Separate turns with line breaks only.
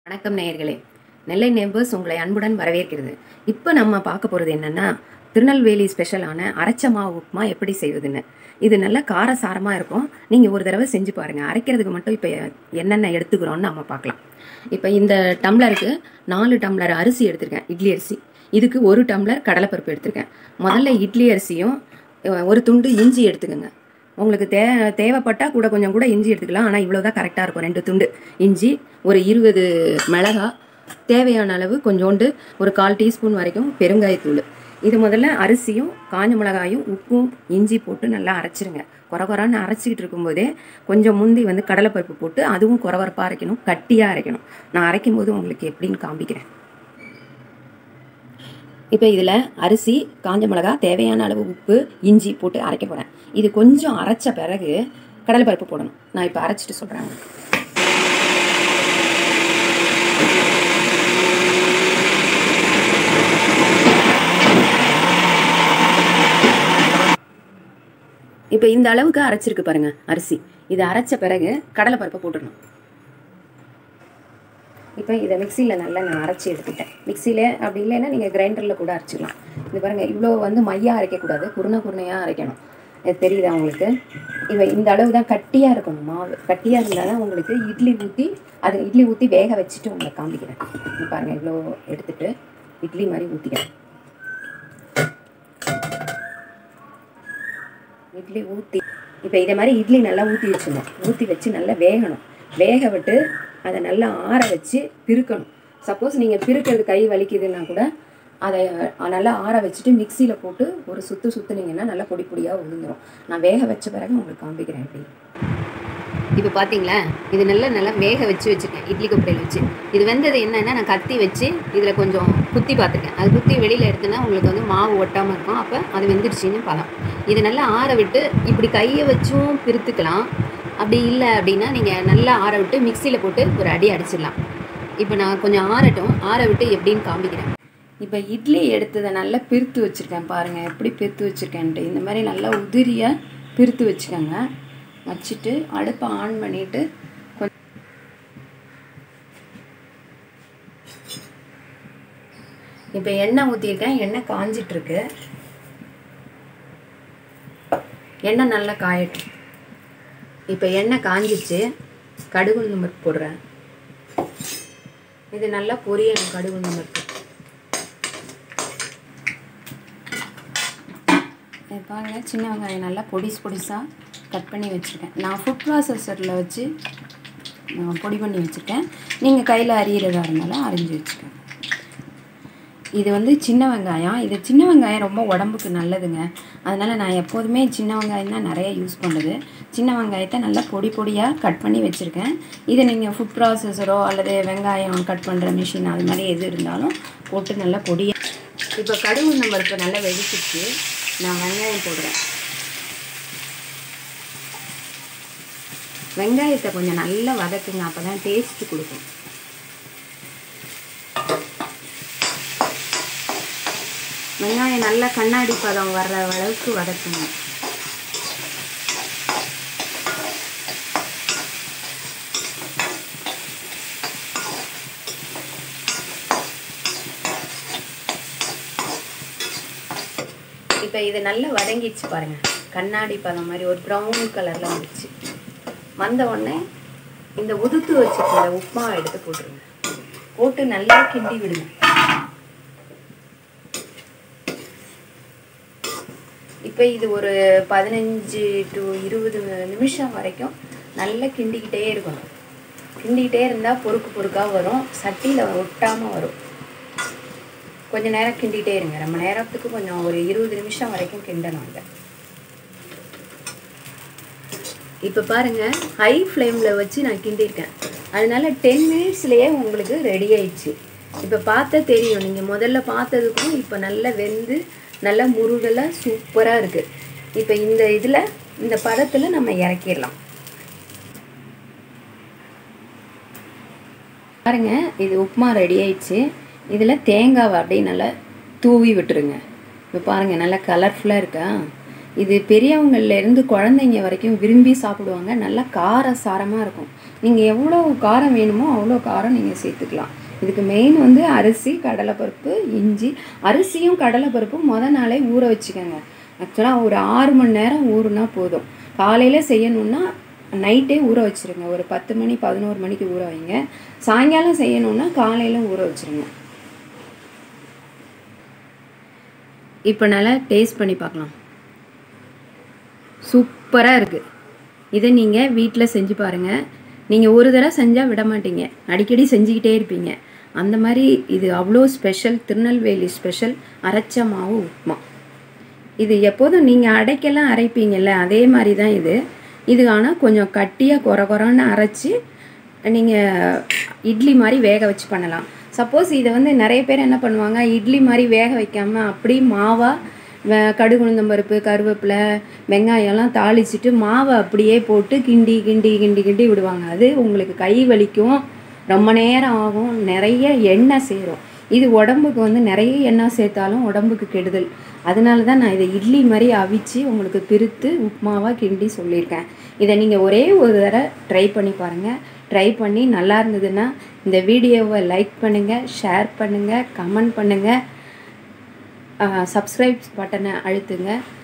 வணக்கம் நேயர்களே நெல்லை நேம்பர்ஸ் உங்களை அன்புடன் வரவேற்கிறது இப்போ நம்ம பார்க்க போகிறது என்னன்னா திருநெல்வேலி ஸ்பெஷலான அரைச்ச மாவு உப்புமா எப்படி செய்வதுன்னு இது நல்லா காரசாரமாக இருக்கும் நீங்கள் ஒரு தடவை செஞ்சு பாருங்கள் அரைக்கிறதுக்கு மட்டும் இப்போ என்னென்ன எடுத்துக்கிறோன்னு நம்ம பார்க்கலாம் இப்போ இந்த டம்ளருக்கு நாலு டம்ளர் அரிசி எடுத்திருக்கேன் இட்லி அரிசி இதுக்கு ஒரு டம்ளர் கடலைப்பருப்பு எடுத்திருக்கேன் முதல்ல இட்லி அரிசியும் அஹ், ஒரு துண்டு இஞ்சி எடுத்துக்கோங்க உங்களுக்கு தே தேவைப்பட்டால் கூட கொஞ்சம் கூட இஞ்சி எடுத்துக்கலாம் ஆனால் இவ்வளோ தான் கரெக்டாக இருக்கும் ரெண்டு துண்டு இஞ்சி ஒரு இருபது மிளகா தேவையான அளவு கொஞ்சோண்டு ஒரு கால் டீஸ்பூன் வரைக்கும் பெருங்காயத்தூள் இது முதல்ல அரிசியும் காஞ்ச மிளகாயும் உப்பும் இஞ்சி போட்டு நல்லா அரைச்சிருங்க குறை குறைன்னு அரைச்சிக்கிட்டு இருக்கும்போதே கொஞ்சம் முந்தி வந்து கடலைப்பருப்பு போட்டு அதுவும் குறவரப்பாக அரைக்கணும் கட்டியாக அரைக்கணும் நான் அரைக்கும் போது உங்களுக்கு எப்படின்னு காமிக்கிறேன் இப்போ இதில் அரிசி காஞ்ச மிளகா தேவையான அளவு உப்பு இஞ்சி போட்டு அரைக்க போகிறேன் இது கொஞ்சம் அரைச்ச பிறகு கடலைப்பருப்பு போடணும் நான் இப்போ அரைச்சிட்டு சொல்கிறேன் இப்போ இந்த அளவுக்கு அரைச்சிருக்கு பாருங்க அரிசி இது அரைச்ச பிறகு கடலைப்பருப்பை போட்டுடணும் இப்போ இதை மிக்சியில் நல்லா நான் அரைச்சி எடுத்துட்டேன் மிக்சியில் அப்படி இல்லைன்னா நீங்கள் கிரைண்டரில் கூட அரைச்சிக்கலாம் இது பாருங்கள் இவ்வளோ வந்து மையாக அரைக்கக்கூடாது குருணை குருணையாக அரைக்கணும் இது தெரியுதா உங்களுக்கு இப்போ இந்த அளவு தான் கட்டியாக இருக்கணும் மாவு கட்டியாக இருந்தால் தான் உங்களுக்கு இட்லி ஊற்றி அது இட்லி ஊற்றி வேக வச்சுட்டு உங்களை காமிக்கிறேன் இது பாருங்கள் இவ்வளோ எடுத்துட்டு இட்லி மாதிரி ஊற்றிக்கிறேன் இட்லி ஊற்றி இப்போ இதே மாதிரி இட்லி நல்லா ஊற்றி வச்சிடணும் ஊற்றி வச்சு நல்லா வேகணும் வேக விட்டு அதை நல்லா ஆற வச்சு பிறுக்கணும் சப்போஸ் நீங்கள் பிறுக்கிறது கை வலிக்குதுன்னா கூட அதை நல்லா ஆற வச்சுட்டு மிக்சியில் போட்டு ஒரு சுற்று சுற்றுனீங்கன்னா நல்லா பொடி பொடியாக உளுந்துரும் நான் வேக வச்ச பிறகு உங்களுக்கு காமிக்கிறேன் எப்படி இப்போ பார்த்தீங்களா இது நல்லா நல்லா வேக வச்சு வச்சுருக்கேன் இட்லி கொப்பரையில் வச்சு இது வெந்தது என்னன்னா நான் கத்தி வச்சு இதில் கொஞ்சம் குத்தி பார்த்துருக்கேன் அது குத்தி வெளியில் எடுத்தேன்னா உங்களுக்கு வந்து மாவு ஒட்டாமல் இருக்கும் அப்போ அது வெந்துருச்சின்னு பதம் இது நல்லா ஆற விட்டு இப்படி கையை வச்சும் பிரித்துக்கலாம் அப்படி இல்லை அப்படின்னா நீங்கள் நல்லா ஆற விட்டு மிக்சியில் போட்டு ஒரு அடி அடிச்சிடலாம் இப்போ நான் கொஞ்சம் ஆறட்டும் ஆற விட்டு எப்படின்னு காமிக்கிறேன் இப்போ இட்லி எடுத்ததை நல்லா பிரித்து வச்சுருக்கேன் பாருங்கள் எப்படி பிரித்து வச்சுருக்கேன்ட்டு இந்த மாதிரி நல்லா உதிரியாக பிரித்து வச்சுக்கோங்க வச்சுட்டு அடுப்பை ஆன் பண்ணிவிட்டு கொஞ்சம் இப்போ எண்ணெய் ஊற்றிருக்கேன் எண்ணெய் காஞ்சிட்ருக்கு எண்ணெய் நல்லா காயட்டும் இப்போ எண்ணெய் காஞ்சிச்சு கடுகு உளுந்தம் பருப்பு போடுறேன் இது நல்லா பொரியணும் கடுகு உளுந்தம் பருப்பு இது பாருங்க சின்ன வெங்காயம் நல்லா பொடிஸ் பொடிசாக கட் பண்ணி வச்சுருக்கேன் நான் ஃபுட் ப்ராசஸரில் வச்சு நான் பொடி பண்ணி வச்சுருக்கேன் நீங்கள் கையில் அரியிறதா இருந்தாலும் அரிஞ்சு வச்சுக்கோங்க இது வந்து சின்ன வெங்காயம் இது சின்ன வெங்காயம் ரொம்ப உடம்புக்கு நல்லதுங்க அதனால் நான் எப்போதுமே சின்ன வெங்காயம் தான் நிறைய யூஸ் பண்ணுறது சின்ன வெங்காயத்தை நல்லா பொடி பொடியாக கட் பண்ணி வச்சுருக்கேன் இதை நீங்கள் ஃபுட் ப்ராசஸரோ அல்லது வெங்காயம் கட் பண்ணுற மிஷின் அது மாதிரி எது இருந்தாலும் போட்டு நல்லா பொடியாக இப்போ கடுகு நம்பருக்கு நல்லா வெடிச்சிச்சு நான் வெங்காயம் போடுறேன் வெங்காயத்தை கொஞ்சம் நல்லா வதக்குங்க அப்போ தான் டேஸ்ட்டு கொடுக்கும் வெங்காயம் நல்லா கண்ணாடி பதம் வர்ற அளவுக்கு வதக்குங்க இப்போ இது நல்லா வதங்கிடுச்சு பாருங்க கண்ணாடி பதம் மாதிரி ஒரு ப்ரௌன் கலரில் வந்துச்சு வந்த உடனே இந்த உதுத்து வச்சுருக்கிற உப்புமா எடுத்து போட்டுருங்க போட்டு நல்லா கிண்டி விடுங்க இப்போ இது ஒரு பதினஞ்சு டு இருபது நிமிஷம் வரைக்கும் நல்லா கிண்டிக்கிட்டே இருக்கணும் கிண்டிக்கிட்டே இருந்தால் பொறுக்கு பொறுக்காக வரும் சட்டியில் ஒட்டாமல் வரும் கொஞ்ச நேரம் கிண்டிகிட்டே இருங்க ரொம்ப நேரத்துக்கு கொஞ்சம் ஒரு இருபது நிமிஷம் வரைக்கும் கிண்டணும் இதை இப்போ பாருங்க ஹை ஃப்ளேமில் வச்சு நான் கிண்டியிருக்கேன் அதனால டென் மினிட்ஸ்லேயே உங்களுக்கு ரெடி ஆயிடுச்சு இப்போ பார்த்தா தெரியும் நீங்கள் முதல்ல பார்த்ததுக்கும் இப்போ நல்லா வெந்து நல்லா முருகலாக சூப்பராக இருக்குது இப்போ இந்த இதில் இந்த பதத்தில் நம்ம இறக்கிடலாம் பாருங்க இது உப்புமா ரெடி ஆயிடுச்சு இதில் தேங்காவை அப்படியே நல்லா தூவி விட்டுருங்க இப்போ பாருங்கள் நல்லா கலர்ஃபுல்லாக இருக்கா இது பெரியவங்கள்ல இருந்து குழந்தைங்க வரைக்கும் விரும்பி சாப்பிடுவாங்க நல்லா கார சாரமாக இருக்கும் நீங்கள் எவ்வளோ காரம் வேணுமோ அவ்வளோ காரம் நீங்கள் சேர்த்துக்கலாம் இதுக்கு மெயின் வந்து அரிசி கடலைப்பருப்பு இஞ்சி அரிசியும் கடலைப்பருப்பும் முத நாளே ஊற வச்சுக்கோங்க ஆக்சுவலாக ஒரு ஆறு மணி நேரம் ஊறுனா போதும் காலையில் செய்யணுன்னா நைட்டே ஊற வச்சுருங்க ஒரு பத்து மணி பதினோரு மணிக்கு ஊற வைங்க சாயங்காலம் செய்யணுன்னா காலையில் ஊற வச்சுருங்க இப்போ நல்லா டேஸ்ட் பண்ணி பார்க்கலாம் சூப்பராக இருக்குது இதை நீங்கள் வீட்டில் செஞ்சு பாருங்கள் நீங்கள் ஒரு தடவை செஞ்சால் விட மாட்டீங்க அடிக்கடி செஞ்சுக்கிட்டே இருப்பீங்க அந்த மாதிரி இது அவ்வளோ ஸ்பெஷல் திருநெல்வேலி ஸ்பெஷல் அரைச்ச மாவு உப்புமா இது எப்போதும் நீங்கள் அடைக்கெல்லாம் அரைப்பீங்கல்ல அதே மாதிரி தான் இது இது ஆனால் கொஞ்சம் கட்டியாக குறை குறைன்னு அரைச்சி நீங்கள் இட்லி மாதிரி வேக வச்சு பண்ணலாம் சப்போஸ் இதை வந்து நிறைய பேர் என்ன பண்ணுவாங்க இட்லி மாதிரி வேக வைக்காம அப்படி மாவாக வெ- கடுகு உளுந்தம் பருப்பு கருவேப்பிலை வெங்காயம்லாம் தாளிச்சிட்டு மாவை அப்படியே போட்டு கிண்டி கிண்டி கிண்டி கிண்டி விடுவாங்க அது உங்களுக்கு கை வலிக்கும் ரொம்ப நேரம் ஆகும் நிறைய எண்ணெய் சேரும் இது உடம்புக்கு வந்து நிறைய எண்ணெய் சேர்த்தாலும் உடம்புக்கு கெடுதல் அதனால தான் நான் இதை இட்லி மாதிரி அவிச்சு உங்களுக்கு பிரித்து உப்புமாவாக கிண்டி சொல்லியிருக்கேன் இதை நீங்கள் ஒரே ஒரு தடவை ட்ரை பண்ணி பாருங்கள் ட்ரை பண்ணி நல்லா இருந்ததுன்னா இந்த வீடியோவை லைக் பண்ணுங்கள் ஷேர் பண்ணுங்கள் கமெண்ட் பண்ணுங்கள் சப்ஸ்கிரைப் பட்டனை அழுத்துங்க